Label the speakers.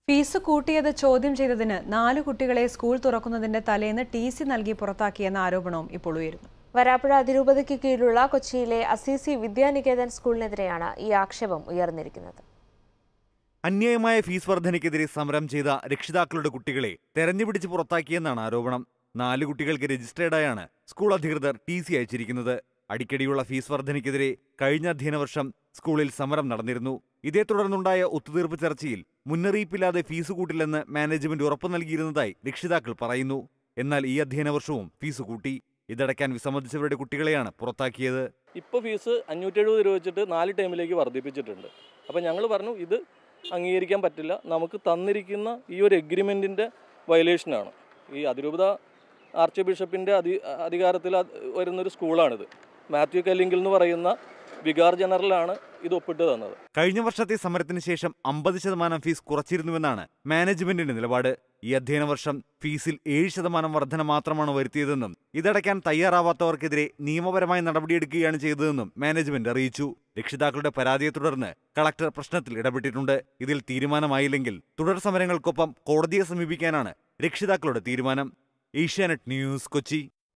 Speaker 1: fees കൂട്ടിയത് ചോദ്യം ചെയ്തതിന് നാല് കുട്ടികളെ സ്കൂൾ തുറക്കുന്നതിന്റെ തലേന്ന് ടി സി നൽകി പുറത്താക്കിയെന്ന ആരോപണവും ഇപ്പോൾ ഉയരുന്നു
Speaker 2: വരാപ്പുഴ അതിരൂപതയ്ക്ക് കീഴിലുള്ള കൊച്ചിയിലെ അസീസി വിദ്യാനികേതൻ സ്കൂളിനെതിരെയാണ് ഈ ആക്ഷേപം ഉയർന്നിരിക്കുന്നത്
Speaker 3: അന്യായമായ ഫീസ് വർധനയ്ക്കെതിരെ സമരം ചെയ്ത രക്ഷിതാക്കളുടെ കുട്ടികളെ തെരഞ്ഞുപിടിച്ച് പുറത്താക്കിയെന്നാണ് ആരോപണം നാല് കുട്ടികൾക്ക് രജിസ്റ്റേർഡായാണ് സ്കൂൾ അധികൃതർ ടി സി അയച്ചിരിക്കുന്നത് അടിക്കടിയുള്ള ഫീസ് വർധനയ്ക്കെതിരെ കഴിഞ്ഞ അധ്യയന വർഷം സ്കൂളിൽ സമരം നടന്നിരുന്നു ഇതേ തുടർന്നുണ്ടായ ഒത്തുതീർപ്പ് ചർച്ചയിൽ മുന്നറിയിപ്പില്ലാതെ ഫീസ് കൂട്ടില്ലെന്ന് മാനേജ്മെന്റ് ഉറപ്പു നൽകിയിരുന്നതായി രക്ഷിതാക്കൾ പറയുന്നു എന്നാൽ ഈ അധ്യയന വർഷവും ഫീസ് കൂട്ടി ഇതടയ്ക്കാൻ വിസമ്മതിച്ചവരുടെ കുട്ടികളെയാണ് പുറത്താക്കിയത്
Speaker 4: ഇപ്പോൾ ഫീസ് അഞ്ഞൂറ്റി എഴുപത് രൂപ വെച്ചിട്ട് നാല് ടൈമിലേക്ക് വർദ്ധിപ്പിച്ചിട്ടുണ്ട് അപ്പോൾ ഞങ്ങൾ പറഞ്ഞു ഇത് അംഗീകരിക്കാൻ പറ്റില്ല നമുക്ക് തന്നിരിക്കുന്ന ഈ ഒരു എഗ്രിമെൻറ്റിൻ്റെ വയലേഷനാണ് ഈ അതിരൂപത ആർച്ച് ബിഷപ്പിൻ്റെ അധി അധികാരത്തിൽ അത് വരുന്നൊരു സ്കൂളാണിത് മാത്യു കല്ലിങ്കിൽ എന്ന് പറയുന്ന വികാർ ജനറലാണ് ഇത് ഒപ്പിട്ട് തന്നത്
Speaker 3: കഴിഞ്ഞ വർഷത്തെ സമരത്തിന് ശേഷം അമ്പത് ശതമാനം ഫീസ് കുറച്ചിരുന്നുവെന്നാണ് മാനേജ്മെന്റിന്റെ നിലപാട് ഈ അധ്യയന വർഷം ഫീസിൽ ഏഴ് ശതമാനം വർധന മാത്രമാണ് വരുത്തിയതെന്നും ഇതടയ്ക്കാൻ തയ്യാറാവാത്തവർക്കെതിരെ നിയമപരമായ നടപടിയെടുക്കുകയാണ് ചെയ്തതെന്നും മാനേജ്മെന്റ് അറിയിച്ചു രക്ഷിതാക്കളുടെ പരാതിയെ തുടർന്ന് കളക്ടർ പ്രശ്നത്തിൽ ഇടപെട്ടിട്ടുണ്ട് ഇതിൽ തീരുമാനമായില്ലെങ്കിൽ തുടർ സമരങ്ങൾക്കൊപ്പം കോടതിയെ സമീപിക്കാനാണ് രക്ഷിതാക്കളുടെ തീരുമാനം ഏഷ്യാനെറ്റ് ന്യൂസ് കൊച്ചി